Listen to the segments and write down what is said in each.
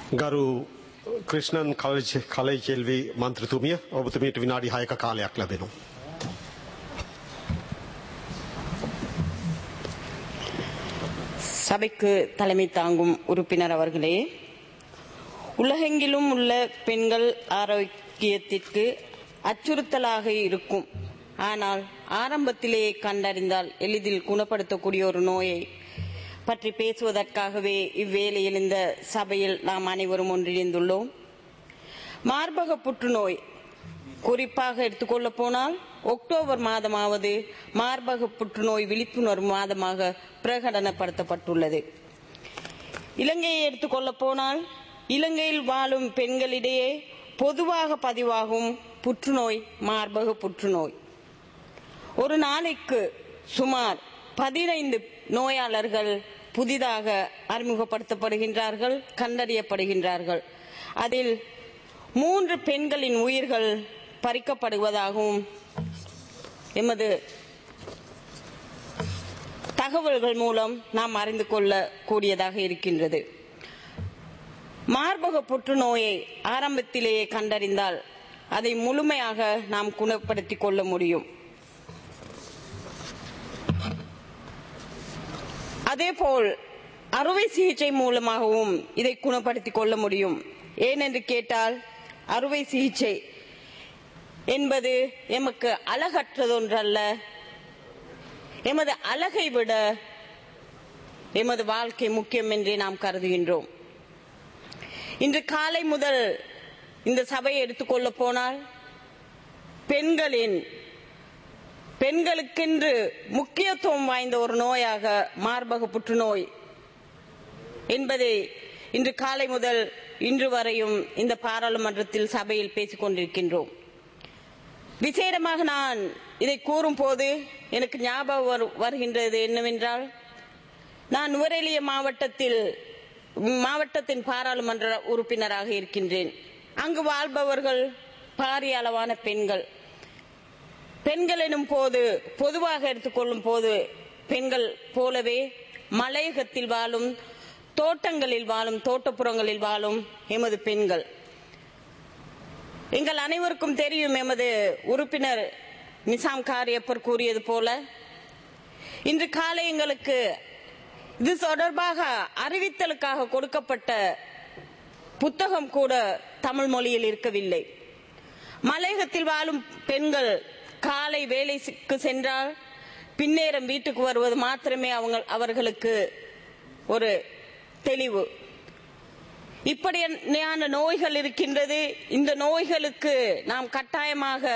ගරු ක්‍රිෂ්ණන් කලයි කෙල්වී මන්ත්‍රතුමිය ඔබතුමීට විනාඩි හයක කාලයක් ලැබෙනවා. சபைக்கு தலைமை தாங்கும் உறுப்பினர் அவர்களே உலகெங்கிலும் உள்ள பெண்கள் ஆரோக்கியத்திற்கு அச்சுறுத்தலாக இருக்கும் ஆனால் ஆரம்பத்திலேயே கண்டறிந்தால் எளிதில் குணப்படுத்தக்கூடிய ஒரு நோயை பற்றி பேசுவதற்காகவே இவ்வேளையில் இந்த சபையில் நாம் அனைவரும் ஒன்றிணைந்துள்ளோம் மார்பக புற்றுநோய் குறிப்பாக எடுத்துக்கொள்ள போனால் அக்டோபர் மாதமாவது மார்பக புற்றுநோய் விழிப்புணர்வு மாதமாக பிரகடனப்படுத்தப்பட்டுள்ளது இலங்கையை எடுத்துக்கொள்ள போனால் இலங்கையில் வாழும் பெண்களிடையே பொதுவாக பதிவாகும் புற்றுநோய் மார்பக புற்றுநோய் ஒரு நாளைக்கு சுமார் பதினைந்து நோயாளர்கள் புதிதாக அறிமுகப்படுத்தப்படுகின்றார்கள் கண்டறியப்படுகின்றார்கள் அதில் மூன்று பெண்களின் உயிர்கள் பறிக்கப்படுவதாகவும் எமது தகவல்கள் மூலம் நாம் அறிந்து கொள்ள கூடியதாக இருக்கின்றது மார்பக புற்றுநோயை ஆரம்பத்திலேயே கண்டறிந்தால் அதை முழுமையாக நாம் குணப்படுத்திக் கொள்ள முடியும் அதேபோல் அறுவை சிகிச்சை மூலமாகவும் இதை குணப்படுத்திக் கொள்ள முடியும் ஏனென்று கேட்டால் அறுவை சிகிச்சை என்பது எமக்கு அழகற்றதொன்றல்ல எமது அழகை விட எமது வாழ்க்கை முக்கியம் என்றே நாம் கருதுகின்றோம் இன்று காலை முதல் இந்த சபையை எடுத்துக்கொள்ள போனால் பெண்களின் பெண்களுக்கென்று முக்கியத்துவம் வாய்ந்த ஒரு நோயாக மார்பக புற்றுநோய் என்பதை இன்று காலை முதல் இன்று வரையும் இந்த பாராளுமன்றத்தில் சபையில் பேசிக் கொண்டிருக்கின்றோம் விசேடமாக நான் இதை கூறும் போது எனக்கு ஞாபகம் வருகின்றது என்னவென்றால் நான் நுவரெலிய மாவட்டத்தில் மாவட்டத்தின் பாராளுமன்ற உறுப்பினராக இருக்கின்றேன் அங்கு வாழ்பவர்கள் பாரிய அளவான பெண்கள் பெண்கள் எனும் போது பொதுவாக எடுத்துக்கொள்ளும் போது பெண்கள் போலவே மலையகத்தில் வாழும் தோட்டங்களில் வாழும் தோட்டப்புறங்களில் வாழும் எமது பெண்கள் எங்கள் அனைவருக்கும் தெரியும் எமது உறுப்பினர் நிசாம் காரியப்பர் கூறியது போல இன்று காலை எங்களுக்கு இது தொடர்பாக அறிவித்தலுக்காக கொடுக்கப்பட்ட புத்தகம் கூட தமிழ் மொழியில் இருக்கவில்லை மலையகத்தில் வாழும் பெண்கள் காலை வேலைக்கு சென்றால் பின்னேரம் வீட்டுக்கு வருவது மாத்திரமே அவங்க அவர்களுக்கு ஒரு தெளிவு இப்படியான நோய்கள் இருக்கின்றது இந்த நோய்களுக்கு நாம் கட்டாயமாக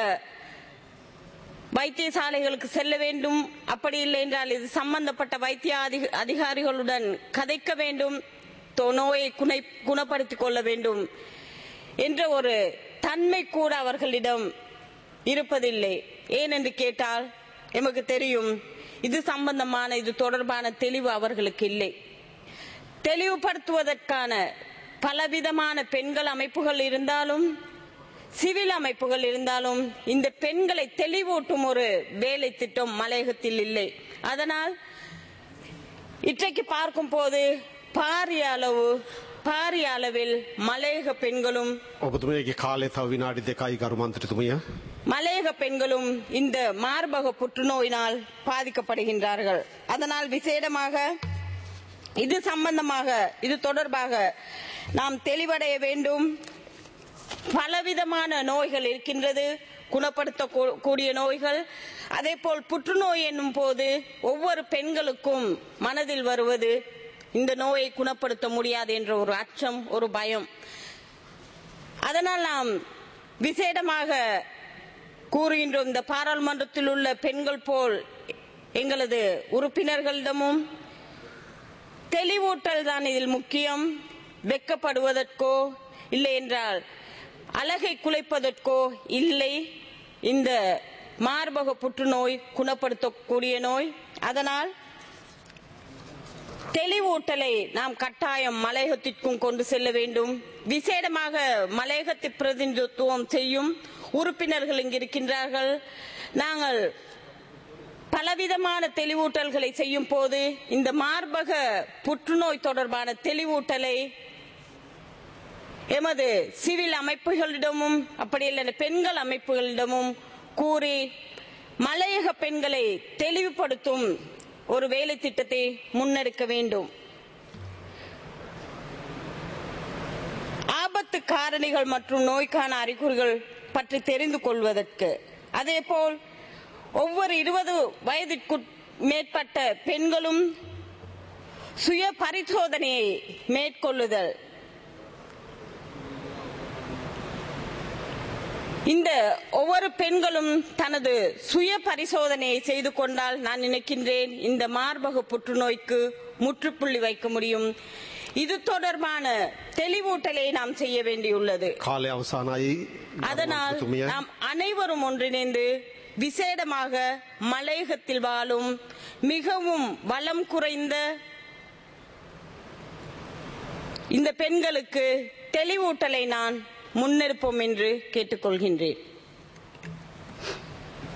வைத்தியசாலைகளுக்கு செல்ல வேண்டும் அப்படி இல்லை என்றால் இது சம்பந்தப்பட்ட வைத்திய அதிகாரிகளுடன் கதைக்க வேண்டும் நோயை குணப்படுத்திக் கொள்ள வேண்டும் என்ற ஒரு தன்மை கூட அவர்களிடம் இருப்பதில்லை ஏனென்று கேட்டால் எமக்கு தெரியும் இது சம்பந்தமான இது தொடர்பான தெளிவு அவர்களுக்கு இல்லை தெளிவுபடுத்துவதற்கான பலவிதமான பெண்கள் அமைப்புகள் இருந்தாலும் சிவில் அமைப்புகள் இருந்தாலும் இந்த பெண்களை தெளிவூட்டும் ஒரு வேலை திட்டம் மலையகத்தில் இல்லை அதனால் இன்றைக்கு பார்க்கும் போது பாரிய அளவு பாரிய அளவில் மலையக பெண்களும் ඔබතුමගේ කාලෙ තව විනාඩි දෙකයි ගරු මන්ත්‍රතුමිය. மலையக பெண்களும் இந்த மார்பக புற்றுநோயினால் பாதிக்கப்படுகின்றார்கள் அதனால் விசேடமாக இது சம்பந்தமாக இது தொடர்பாக நாம் தெளிவடைய வேண்டும் பலவிதமான நோய்கள் இருக்கின்றது குணப்படுத்தக்கூடிய நோய்கள் அதே போல் புற்றுநோய் என்னும் போது ஒவ்வொரு பெண்களுக்கும் மனதில் வருவது இந்த நோயை குணப்படுத்த முடியாது என்ற ஒரு அச்சம் ஒரு பயம் அதனால் நாம் விசேடமாக கூறுகின்றோம் இந்த பாராளுமன்றத்தில் உள்ள பெண்கள் போல் எங்களது உறுப்பினர்களிடமும் தெளிவூட்டல் தான் இதில் முக்கியம் வெக்கப்படுவதற்கோ இல்லை என்றால் அழகை குலைப்பதற்கோ இல்லை இந்த மார்பக புற்றுநோய் குணப்படுத்தக்கூடிய நோய் அதனால் தெளிவூட்டலை நாம் கட்டாயம் மலையகத்திற்கும் கொண்டு செல்ல வேண்டும் விசேடமாக மலையகத்தை பிரதிநிதித்துவம் செய்யும் உறுப்பினர்கள் இங்கு இருக்கின்றார்கள் நாங்கள் பலவிதமான தெளிவூட்டல்களை செய்யும் போது இந்த மார்பக புற்றுநோய் தொடர்பான தெளிவூட்டலை எமது சிவில் அமைப்புகளிடமும் அப்படி இல்லை பெண்கள் அமைப்புகளிடமும் கூறி மலையக பெண்களை தெளிவுபடுத்தும் ஒரு வேலை திட்டத்தை முன்னெடுக்க வேண்டும் ஆபத்து காரணிகள் மற்றும் நோய்க்கான அறிகுறிகள் பற்றி தெரிந்து கொள்வதற்கு அதேபோல் ஒவ்வொரு இருபது வயதிற்கு மேற்பட்ட பெண்களும் சுய பரிசோதனையை மேற்கொள்ளுதல் இந்த ஒவ்வொரு பெண்களும் தனது சுய பரிசோதனையை செய்து கொண்டால் நான் நினைக்கின்றேன் இந்த மார்பக புற்றுநோய்க்கு முற்றுப்புள்ளி வைக்க முடியும் இது தொடர்பான தெளிவூட்டலை நாம் செய்ய வேண்டியுள்ளது කාලය අවසානයි அதனால் මන්ත්‍රතුමිය நாம் அனைவரும் ஒன்றிணைந்து விசேடமாக மலையகத்தில் வாழும் மிகவும் வளம் குறைந்த இந்த பெண்களுக்கு தெளிவூட்டலை நான் முன்னெடுப்போம் என்று கேட்டுக்கொள்கின்றேன்